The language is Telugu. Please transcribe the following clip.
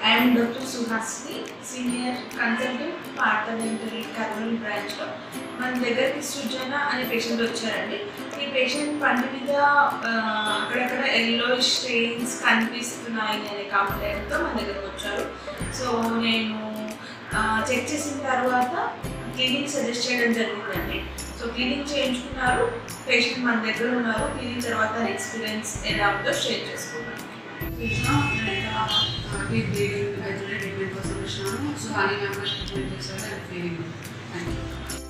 I'm doctor Suhasini senior consultant పార్టమెంటరీ కర్నూలు బ్రాంచ్లో మన దగ్గరికి సృజన అనే పేషెంట్ వచ్చారండి ఈ పేషెంట్ పంటి మీద ఆ, అక్కడక్కడ ఎల్లో స్టెయిన్స్ కనిపిస్తున్నాయి అనే కంప్లైంట్తో మన దగ్గరకు వచ్చారు సో నేను చెక్ చేసిన తర్వాత క్లినిక్ సజెస్ట్ చేయడం జరిగిందండి సో క్లినిక్ చేయించుకున్నారు పేషెంట్ మన దగ్గర ఉన్నారు క్లినిక్ తర్వాత ఎక్స్పీరియన్స్ ఎలా ఉందో షేర్ చేసుకున్నాను డీప్ బ్లీడింగ్ వెజిటరీ ట్రీట్మెంట్ కోసం వచ్చినాను సుహాని మెంబర్ ట్రీట్మెంట్ చేశారు అండ్ ఫీలింగ్ థ్యాంక్ యూ